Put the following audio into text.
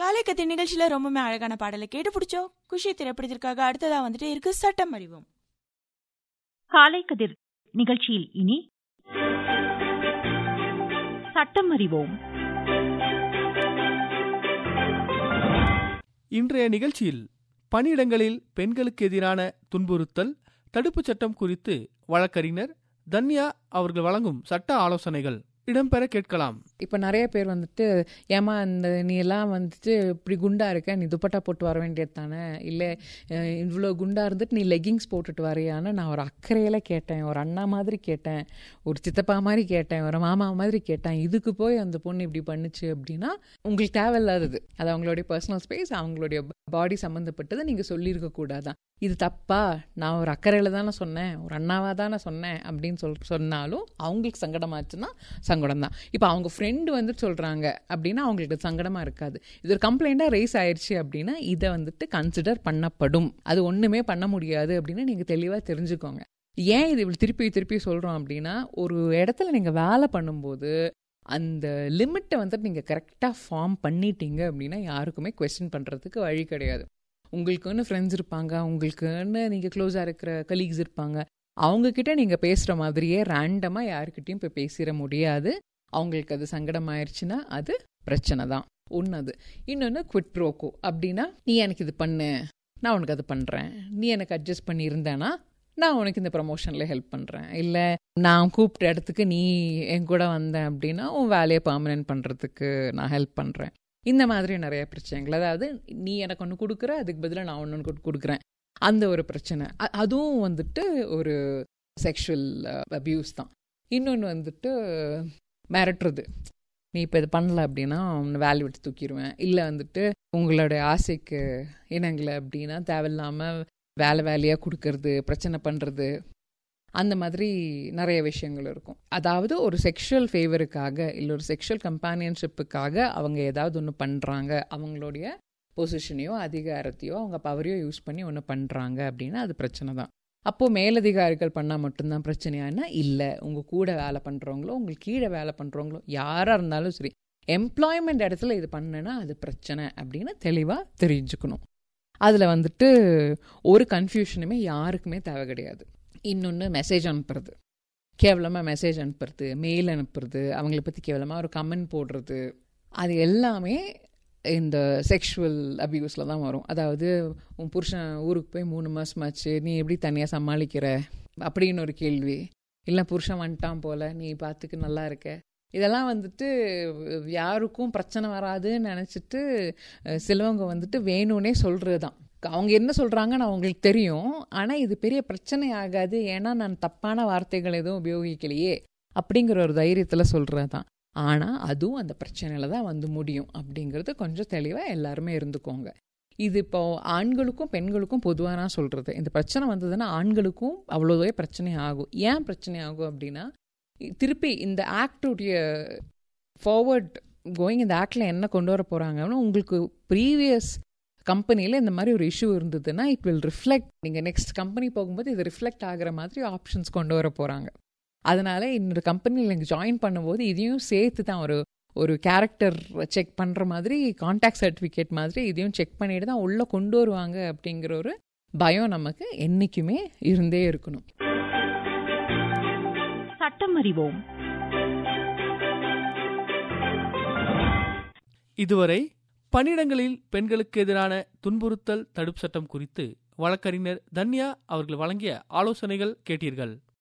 காலை கத்தி நிகழ்ச்சியில ரொம்பவுமே அழகான பாடலை கேட்டு பிடிச்சோம் குஷி திரைப்படத்திற்காக அடுத்ததா வந்துட்டு இருக்கு சட்டம் அறிவோம் காலை கதிர் நிகழ்ச்சியில் இனி சட்டம் அறிவோம் இன்றைய நிகழ்ச்சியில் பணியிடங்களில் பெண்களுக்கு எதிரான துன்புறுத்தல் தடுப்புச் சட்டம் குறித்து வழக்கறிஞர் தன்யா அவர்கள் வழங்கும் சட்ட ஆலோசனைகள் இடம்பெற கேட்கலாம் இப்போ நிறைய பேர் வந்துட்டு ஏமா இந்த நீ எல்லாம் வந்துட்டு இப்படி குண்டா இருக்க நீ துப்பட்டா போட்டு வர வேண்டியது தானே இல்லை இவ்வளோ குண்டா இருந்துட்டு நீ லெகிங்ஸ் போட்டுட்டு வரையான்னு நான் ஒரு அக்கறையில் கேட்டேன் ஒரு அண்ணா மாதிரி கேட்டேன் ஒரு சித்தப்பா மாதிரி கேட்டேன் ஒரு மாமா மாதிரி கேட்டேன் இதுக்கு போய் அந்த பொண்ணு இப்படி பண்ணுச்சு அப்படின்னா உங்களுக்கு தேவையில்லாதது அது அவங்களுடைய பர்சனல் ஸ்பேஸ் அவங்களுடைய பாடி சம்மந்தப்பட்டதை நீங்கள் சொல்லியிருக்க கூடாதான் இது தப்பா நான் ஒரு அக்கறையில் தானே சொன்னேன் ஒரு அண்ணாவாக தானே சொன்னேன் அப்படின்னு சொல் சொன்னாலும் அவங்களுக்கு சங்கடமாச்சுன்னா சங்கடம் தான் இப்போ அவங்க ஃப்ரெண்டு வந்து சொல்கிறாங்க அப்படின்னா அவங்களுக்கு சங்கடமாக இருக்காது இது ஒரு கம்ப்ளைண்ட்டாக ரைஸ் ஆயிடுச்சு அப்படின்னா இதை வந்துட்டு கன்சிடர் பண்ணப்படும் அது ஒன்றுமே பண்ண முடியாது அப்படின்னு நீங்கள் தெளிவாக தெரிஞ்சுக்கோங்க ஏன் இது இப்படி திருப்பி திருப்பி சொல்கிறோம் அப்படின்னா ஒரு இடத்துல நீங்கள் வேலை பண்ணும்போது அந்த லிமிட்டை வந்துட்டு நீங்கள் கரெக்டாக ஃபார்ம் பண்ணிட்டீங்க அப்படின்னா யாருக்குமே கொஸ்டின் பண்ணுறதுக்கு வழி கிடையாது உங்களுக்குன்னு ஃப்ரெண்ட்ஸ் இருப்பாங்க உங்களுக்குன்னு நீங்கள் க்ளோஸாக இருக்கிற கலீக்ஸ் இருப்பாங்க அவங்கக்கிட்ட நீங்கள் பேசுகிற மாதிரியே ரேண்டமாக யாருக்கிட்டையும் இப்போ பேசிட முடியாது அவங்களுக்கு அது சங்கடமாயிருச்சுன்னா அது பிரச்சனை தான் ஒன்று அது இன்னொன்று குவிட் ப்ரோக்கோ அப்படின்னா நீ எனக்கு இது பண்ணு நான் உனக்கு அது பண்ணுறேன் நீ எனக்கு அட்ஜஸ்ட் பண்ணியிருந்தேன்னா நான் உனக்கு இந்த ப்ரமோஷனில் ஹெல்ப் பண்ணுறேன் இல்லை நான் கூப்பிட்ட இடத்துக்கு நீ என் கூட வந்தேன் அப்படின்னா உன் வேலையை பர்மனெண்ட் பண்ணுறதுக்கு நான் ஹெல்ப் பண்ணுறேன் இந்த மாதிரி நிறைய பிரச்சனைகள் அதாவது நீ எனக்கு ஒன்று கொடுக்குற அதுக்கு பதிலாக நான் ஒன்று ஒன்று கொடுக்குறேன் அந்த ஒரு பிரச்சனை அதுவும் வந்துட்டு ஒரு செக்ஷுவல் அப்யூஸ் தான் இன்னொன்று வந்துட்டு மிரட்டுறது நீ இப்போ இது பண்ணல அப்படின்னா உன்னை வேலை விட்டு தூக்கிடுவேன் இல்லை வந்துட்டு உங்களுடைய ஆசைக்கு இணங்கலை அப்படின்னா தேவையில்லாமல் வேலை வேலையாக கொடுக்கறது பிரச்சனை பண்ணுறது அந்த மாதிரி நிறைய விஷயங்கள் இருக்கும் அதாவது ஒரு செக்ஷுவல் ஃபேவருக்காக இல்லை ஒரு செக்ஷுவல் கம்பானியன்ஷிப்புக்காக அவங்க ஏதாவது ஒன்று பண்ணுறாங்க அவங்களுடைய பொசிஷனையோ அதிகாரத்தையோ அவங்க பவரையோ யூஸ் பண்ணி ஒன்று பண்ணுறாங்க அப்படின்னா அது பிரச்சனை தான் அப்போது மேலதிகாரிகள் பண்ணால் மட்டும்தான் பிரச்சனையானா இல்லை உங்கள் கூட வேலை பண்ணுறவங்களோ உங்களுக்கு கீழே வேலை பண்ணுறவங்களோ யாராக இருந்தாலும் சரி எம்ப்ளாய்மெண்ட் இடத்துல இது பண்ணனா அது பிரச்சனை அப்படின்னு தெளிவாக தெரிஞ்சுக்கணும் அதில் வந்துட்டு ஒரு கன்ஃபியூஷனுமே யாருக்குமே தேவை கிடையாது இன்னொன்று மெசேஜ் அனுப்புறது கேவலமாக மெசேஜ் அனுப்புறது மெயில் அனுப்புறது அவங்கள பற்றி கேவலமாக ஒரு கமெண்ட் போடுறது அது எல்லாமே இந்த செக்ஷுவல் அப்யூஸில் தான் வரும் அதாவது உன் புருஷன் ஊருக்கு போய் மூணு மாதமாச்சு நீ எப்படி தனியாக சமாளிக்கிற அப்படின்னு ஒரு கேள்வி இல்லை புருஷன் வந்துட்டான் போல் நீ பார்த்துக்கு நல்லா இருக்க இதெல்லாம் வந்துட்டு யாருக்கும் பிரச்சனை வராதுன்னு நினச்சிட்டு சிலவங்க வந்துட்டு வேணும்னே சொல்கிறது தான் அவங்க என்ன சொல்கிறாங்கன்னு அவங்களுக்கு தெரியும் ஆனால் இது பெரிய பிரச்சனை ஆகாது ஏன்னா நான் தப்பான வார்த்தைகள் எதுவும் உபயோகிக்கலையே அப்படிங்கிற ஒரு தைரியத்தில் சொல்கிறது தான் ஆனால் அதுவும் அந்த பிரச்சனையில் தான் வந்து முடியும் அப்படிங்கிறது கொஞ்சம் தெளிவாக எல்லாருமே இருந்துக்கோங்க இது இப்போ ஆண்களுக்கும் பெண்களுக்கும் பொதுவாக நான் சொல்கிறது இந்த பிரச்சனை வந்ததுன்னா ஆண்களுக்கும் அவ்வளோவே பிரச்சனை ஆகும் ஏன் பிரச்சனை ஆகும் அப்படின்னா திருப்பி இந்த ஆக்டுடைய ஃபார்வர்ட் கோயிங் இந்த ஆக்டில் என்ன கொண்டு வர போகிறாங்கன்னா உங்களுக்கு ப்ரீவியஸ் கம்பெனியில் இந்த மாதிரி ஒரு இஷ்யூ இருந்ததுன்னா இட் வில் ரிஃப்ளெக்ட் நீங்கள் நெக்ஸ்ட் கம்பெனி போகும்போது இது ரிஃப்ளெக்ட் ஆகிற மாதிரி ஆப்ஷன்ஸ் கொண்டு வர போகிறாங்க அதனால் இன்னொரு கம்பெனியில் எனக்கு ஜாயின் பண்ணும்போது இதையும் சேர்த்து தான் ஒரு ஒரு கேரக்டர் செக் பண்ணுற மாதிரி கான்டாக்ட் சர்டிஃபிகேட் மாதிரி இதையும் செக் பண்ணிட்டு தான் உள்ளே கொண்டு வருவாங்க அப்படிங்கிற ஒரு பயம் நமக்கு என்றைக்குமே இருந்தே இருக்கணும் சட்டம் அறிவோம் இதுவரை பணியிடங்களில் பெண்களுக்கு எதிரான துன்புறுத்தல் தடுப்பு சட்டம் குறித்து வழக்கறிஞர் தன்யா அவர்கள் வழங்கிய ஆலோசனைகள் கேட்டீர்கள்